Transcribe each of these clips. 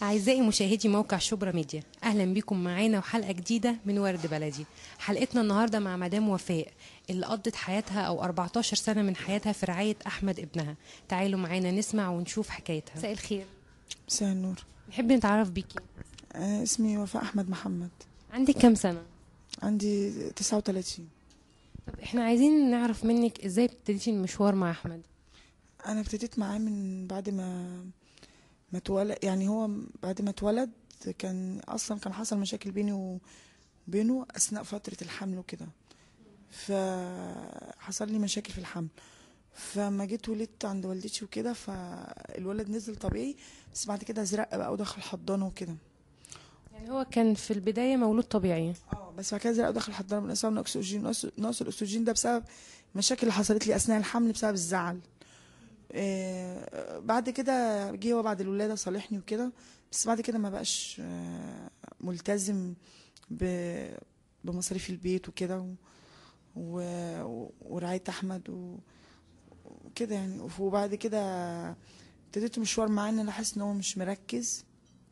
أعزائي مشاهدي موقع شبرا ميديا أهلا بكم معانا وحلقة جديدة من ورد بلدي حلقتنا النهاردة مع مدام وفاء اللي قضت حياتها أو 14 سنة من حياتها في رعاية أحمد ابنها تعالوا معانا نسمع ونشوف حكايتها مساء الخير مساء النور نحب نتعرف بيكي آه اسمي وفاء احمد محمد عندك كام سنة؟ عندي 39 طب احنا عايزين نعرف منك ازاي ابتديتي المشوار مع أحمد انا ابتديت معاه من بعد ما ما اتولد يعني هو بعد ما اتولد كان اصلا كان حصل مشاكل بيني وبينه اثناء فتره الحمل وكده فحصل لي مشاكل في الحمل فما جيت ولدت عند والدتي وكده فالولد نزل طبيعي بس بعد كده زرق بقى ودخل حضانه وكده يعني هو كان في البداية مولود طبيعي اه بس بعد كده زرق ودخل حضانه بنقص من اكسجين نقص نقص الاكسجين ده بسبب المشاكل اللي حصلت لي اثناء الحمل بسبب الزعل آه، بعد كده جه هو بعد الولاده صالحني وكده بس بعد كده ما بقاش آه، ملتزم ب- بمصاريف البيت وكده و- و- ورعايه احمد و- وكده يعني وبعد كده ابتديت مشوار معاه ان انا حاسس ان هو مش مركز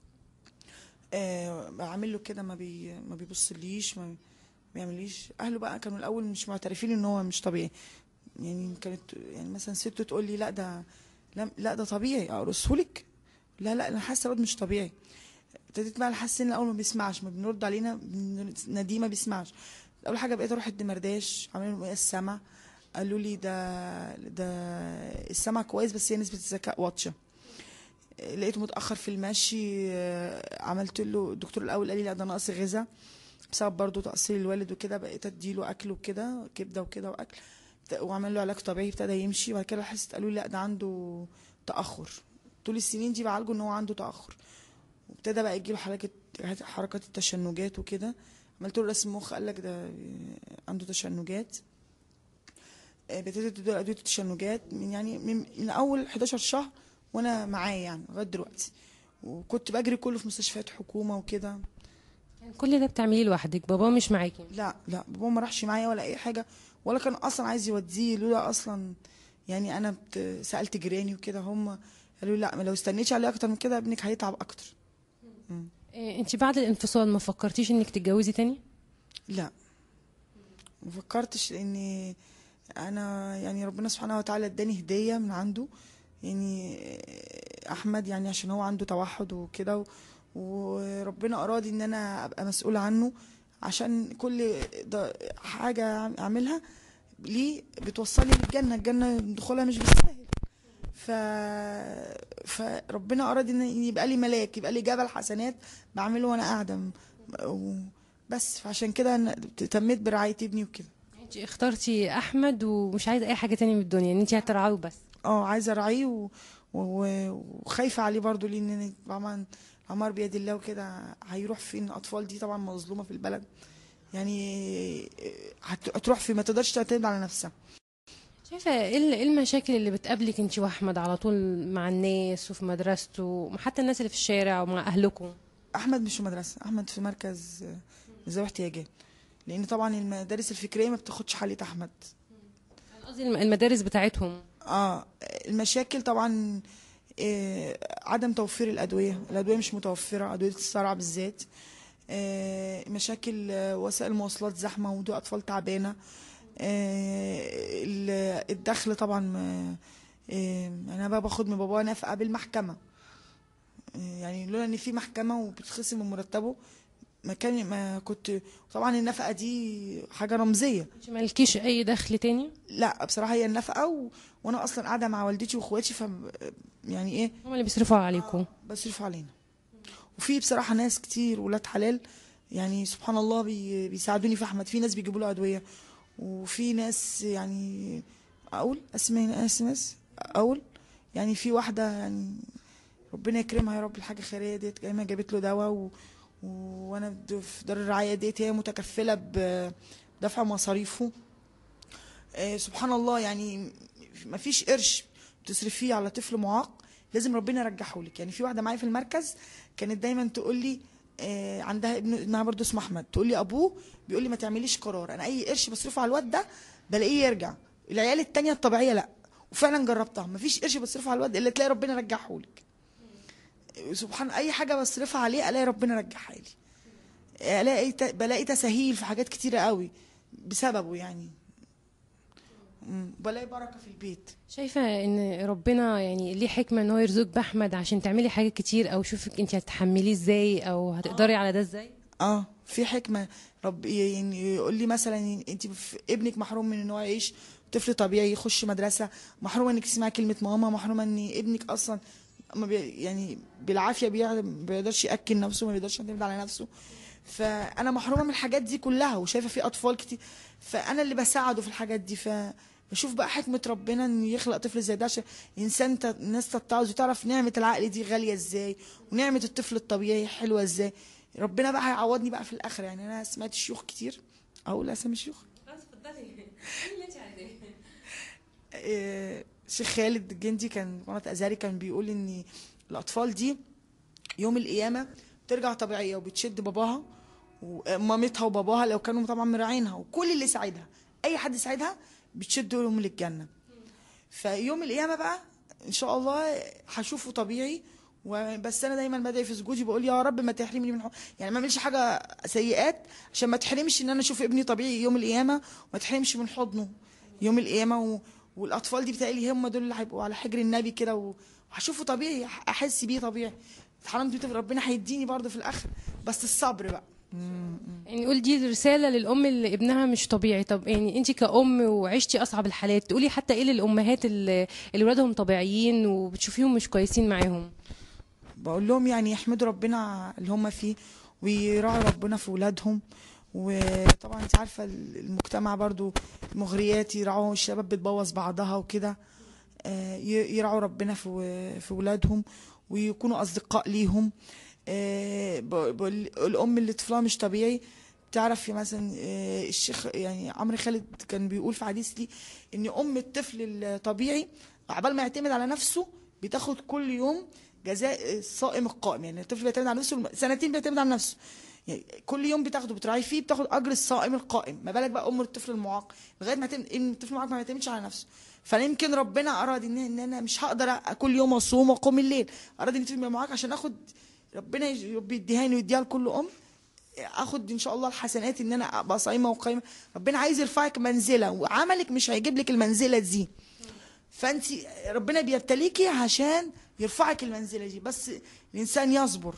آه، بعمل له كده ما بي ما بيبصليش ما بيعمليش اهله بقى كانوا الاول مش معترفين ان هو مش طبيعي يعني كانت يعني مثلا سته تقول لي لا ده لا, لا ده طبيعي اقرصه لك لا لا انا حاسه الواد مش طبيعي ابتديت بقى احس ان الاول ما بيسمعش ما بنرد علينا بناديه ما بيسمعش اول حاجه بقيت اروح الدمرداش عملوا له مقياس سمع قالوا لي ده ده السمع كويس بس هي نسبه الذكاء واطيه لقيته متاخر في المشي آه، عملت له الدكتور الاول قال لي لا ده نقص غذاء بسبب برضه تقصير الوالد وكده بقيت اديله اكل وكده كبده وكده واكل وعمل له علاج طبيعي ابتدى يمشي وبعد كده حسيت قالوا لي لا ده عنده تاخر طول السنين دي بعالجه ان هو عنده تاخر وابتدى بقى يجيله حركه حركات التشنجات وكده عملت له رسم مخ قال لك ده عنده تشنجات آه، ابتديت اديله ادويه التشنجات من يعني من, من اول 11 شهر وانا معاه يعني لغايه دلوقتي وكنت بجري كله في مستشفيات حكومه وكده يعني كل ده بتعمليه لوحدك بابا مش معاكي لا لا بابا ما راحش معايا ولا اي حاجه ولا كان اصلا عايز يوديه لولا اصلا يعني انا بت... سالت جيراني وكده هم قالوا لي لا لو استنيتش عليه اكتر من كده ابنك هيتعب اكتر إيه انت بعد الانفصال ما فكرتيش انك تتجوزي تاني لا ما فكرتش لاني انا يعني ربنا سبحانه وتعالى اداني هديه من عنده يعني احمد يعني عشان هو عنده توحد وكده و- وربنا اراد ان انا ابقى مسؤوله عنه عشان كل ده حاجه اعملها ليه بتوصلني للجنه الجنه دخولها مش بالسهل ف فربنا اراد ان يبقى لي ملاك يبقى لي جبل حسنات بعمله وانا قاعده م- و- بس فعشان كده أنا اهتميت برعايه ابني وكده انت اخترتي احمد ومش عايزه اي حاجه تانية من الدنيا ان انت هترعاه بس اه عايزه ارعيه و... و... وخايفه عليه برضو لان طبعا عمار بيد الله وكده هيروح فين الاطفال دي طبعا مظلومه في البلد يعني هت... هتروح فين ما تقدرش تعتمد على نفسها شايفه ايه ال- إيه المشاكل اللي بتقابلك انت واحمد على طول مع الناس وفي مدرسته حتى الناس اللي في الشارع ومع اهلكم احمد مش في مدرسه احمد في مركز ذوي احتياجات لان طبعا المدارس الفكريه ما بتاخدش حالة احمد أنا قصدي الم- المدارس بتاعتهم اه المشاكل طبعا آه عدم توفير الادويه الادويه مش متوفره ادويه الصرع بالذات آه مشاكل آه وسائل المواصلات زحمه ودول اطفال تعبانه آه ال- الدخل طبعا آه آه انا بقى باخد من بابا نفقه بالمحكمه آه يعني لولا ان في محكمه وبتخصم من مرتبه ما كان ما كنت طبعا النفقه دي حاجه رمزيه انت مالكيش اي دخل تاني لا بصراحه هي النفقه و... وانا اصلا قاعده مع والدتي واخواتي ف يعني ايه هم اللي بيصرفوا عليكم بصرف علينا وفي بصراحه ناس كتير ولاد حلال يعني سبحان الله بي... بيساعدوني في احمد في ناس بيجيبوا له ادويه وفي ناس يعني اقول اسماء اسماء اقول يعني في واحده يعني ربنا يكرمها يا رب الحاجه خيريه ديت جايه جابت له دواء و... و- وانا د- في دار الرعايه ديت هي متكفله بدفع مصاريفه آه، سبحان الله يعني ما فيش قرش بتصرفيه على طفل معاق لازم ربنا يرجحه لك يعني في واحده معايا في المركز كانت دايما تقول لي آه، عندها ابن ابنها برضه اسمه احمد تقول لي ابوه بيقول لي ما تعمليش قرار انا اي قرش بصرفه على الواد ده بلاقيه يرجع العيال التانية الطبيعيه لا وفعلا جربتها ما فيش قرش بصرفه على الواد الا تلاقي ربنا رجعه لك سبحان اي حاجه بصرفها عليه الاقي ربنا رجعها لي الاقي ت- بلاقي تساهيل في حاجات كتيره قوي بسببه يعني مم. بلاقي بركه في البيت شايفه ان ربنا يعني ليه حكمه ان هو يرزقك باحمد عشان تعملي حاجات كتير او شوفك انت هتحمليه ازاي او هتقدري على ده ازاي اه في حكمه رب يعني يقول لي مثلا انت ابنك محروم من ان هو يعيش طفل طبيعي يخش مدرسه محرومه انك تسمعي كلمه ماما محرومه ان ابنك اصلا ما بي يعني بالعافيه بيع- ما بيقدرش ياكل نفسه ما بيقدرش يعتمد على نفسه فانا محرومه من الحاجات دي كلها وشايفه في اطفال كتير فانا اللي بساعده في الحاجات دي ف بشوف بقى حكمة ربنا ان يخلق طفل زي ده عشان انسان ت... الناس تتعظ وتعرف نعمة العقل دي غالية ازاي ونعمة الطفل الطبيعي حلوة ازاي ربنا بقى هيعوضني بقى في الاخر يعني انا سمعت شيوخ كتير اقول اسامي شيوخ آه، شيخ خالد الجندي كان قناة ازهري كان بيقول ان الاطفال دي يوم القيامه ترجع طبيعيه وبتشد باباها ومامتها وباباها لو كانوا طبعا مراعينها وكل اللي ساعدها اي حد ساعدها بتشد لهم للجنه فيوم القيامه بقى ان شاء الله هشوفه طبيعي وبس انا دايما بدعي في سجودي بقول يا رب ما تحرمني من حب يعني ما اعملش حاجه سيئات عشان ما تحرمش ان انا اشوف ابني طبيعي يوم القيامه وما تحرمش من حضنه يوم القيامه و... والاطفال دي بتهيألي هم دول اللي هيبقوا على حجر النبي كده و- وهشوفه طبيعي احس بيه طبيعي اتحرمت بيه طبيعي. ربنا هيديني برضه في الاخر بس الصبر بقى يعني نقول دي رسالة للأم اللي ابنها مش طبيعي طب يعني انت كأم وعشتي أصعب الحالات تقولي حتى ايه للأمهات اللي اللي ولادهم طبيعيين وبتشوفيهم مش كويسين معاهم بقول لهم يعني يحمدوا ربنا على اللي هم فيه ويراعوا ربنا في ولادهم وطبعا انت عارفه المجتمع برضو مغريات يراعوا الشباب بتبوظ بعضها وكده آه، ي- يراعوا ربنا في في ولادهم ويكونوا اصدقاء ليهم آه، ب- بقول- الام اللي طفلها مش طبيعي تعرف مثلا آه، الشيخ يعني عمرو خالد كان بيقول في حديث لي ان ام الطفل الطبيعي عبال ما يعتمد على نفسه بتاخد كل يوم جزاء الصائم القائم يعني الطفل بيعتمد على نفسه سنتين بيعتمد على نفسه يعني كل يوم بتاخده بتراعي فيه بتاخد اجر الصائم القائم ما بالك بقى ام الطفل المعاق لغايه ما يعتمد ان الطفل المعاق ما يعتمدش على نفسه فيمكن ربنا اراد ان ان انا مش هقدر أ- كل يوم اصوم واقوم الليل اراد ان الطفل يبقى معاق عشان اخد ربنا يج- ربي يديهاني ويديها لكل ام اخد ان شاء الله الحسنات ان انا ابقى صايمه وقايمه ربنا عايز يرفعك منزله وعملك مش هيجيب لك المنزله دي فانت ربنا بيبتليكي عشان يرفعك المنزله دي بس الانسان يصبر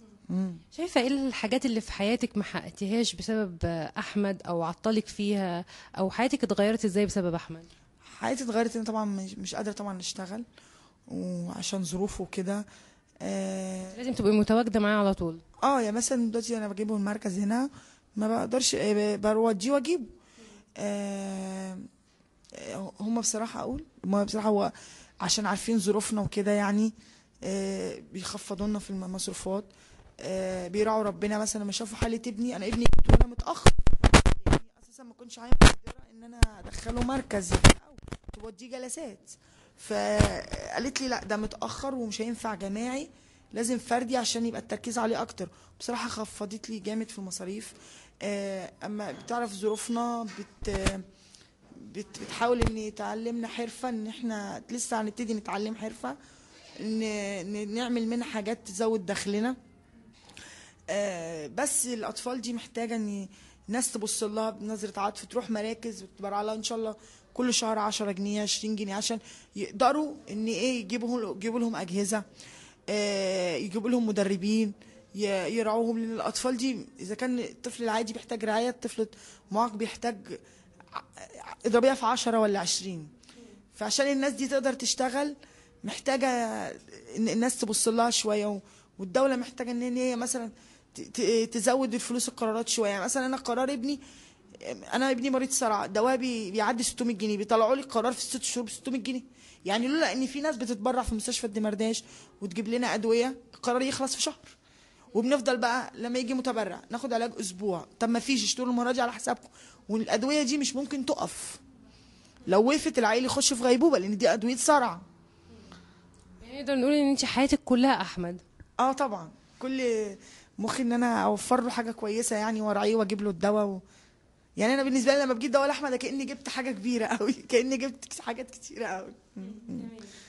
شايفة ايه الحاجات اللي في حياتك ما حققتيهاش بسبب أحمد أو عطلك فيها أو حياتك اتغيرت ازاي بسبب أحمد حياتي اتغيرت انا طبعا مش, مش قادره طبعا اشتغل وعشان ظروفه وكده اه, لازم تبقي متواجدة معاه على طول آه يعني مثلا دلوقتي انا بجيبه المركز هنا ما بقدرش آه، بوديه واجيبه آه آه، هم بصراحه اقول هم بصراحه هو عشان عارفين ظروفنا وكده يعني آه بيخفضوا لنا في المصروفات آه بيراعوا ربنا مثلا لما شافوا حاله ابني انا ابني جبته وانا متاخر يعني اساسا ما كنتش عامل مقدره ان انا ادخله مركز او توديه جلسات فقالت لي لا ده متاخر ومش هينفع جماعي لازم فردي عشان يبقى التركيز عليه اكتر بصراحه خفضت لي جامد في المصاريف آه، اما بتعرف ظروفنا بت بت بتحاول ان تعلمنا حرفه ان احنا لسه هنبتدي نتعلم حرفه ان ن- نعمل منها حاجات تزود دخلنا آه، بس الاطفال دي محتاجه ان ناس تبص لها بنظره عطف تروح مراكز وتبرع لها ان شاء الله كل شهر 10 جنيه 20 جنيه عشان يقدروا ان ايه يجيبوا يجيبوا لهم اجهزه آه، يجيبوا لهم مدربين ي- يرعوهم لان الاطفال دي اذا كان الطفل العادي بيحتاج رعايه الطفل المعاق بيحتاج ع- اضربيها في 10 ولا 20 فعشان الناس دي تقدر تشتغل محتاجه ان الناس تبص لها شويه و- والدوله محتاجه ان هي مثلا ت- ت- تزود الفلوس القرارات شويه يعني مثلا انا قرار ابني انا ابني مريض صرع دواء بي- بيعدي 600 جنيه بيطلعوا لي قرار في الست شهور ب 600 جنيه يعني لولا ان في ناس بتتبرع في مستشفى الدمرداش وتجيب لنا ادويه القرار يخلص في شهر وبنفضل بقى لما يجي متبرع ناخد علاج اسبوع طب ما فيش اشتروا المره دي على حسابكم والادويه دي مش ممكن تقف لو وقفت العيل يخش في غيبوبه لان دي ادويه صرع يعني نقدر نقول ان انت حياتك كلها أحمد اه طبعا كل مخي ان انا اوفر له حاجه كويسه يعني وارعيه واجيب له الدواء و... يعني انا بالنسبه لي لما بجيب دواء لاحمد كاني جبت حاجه كبيره قوي كاني جبت حاجات كتيره قوي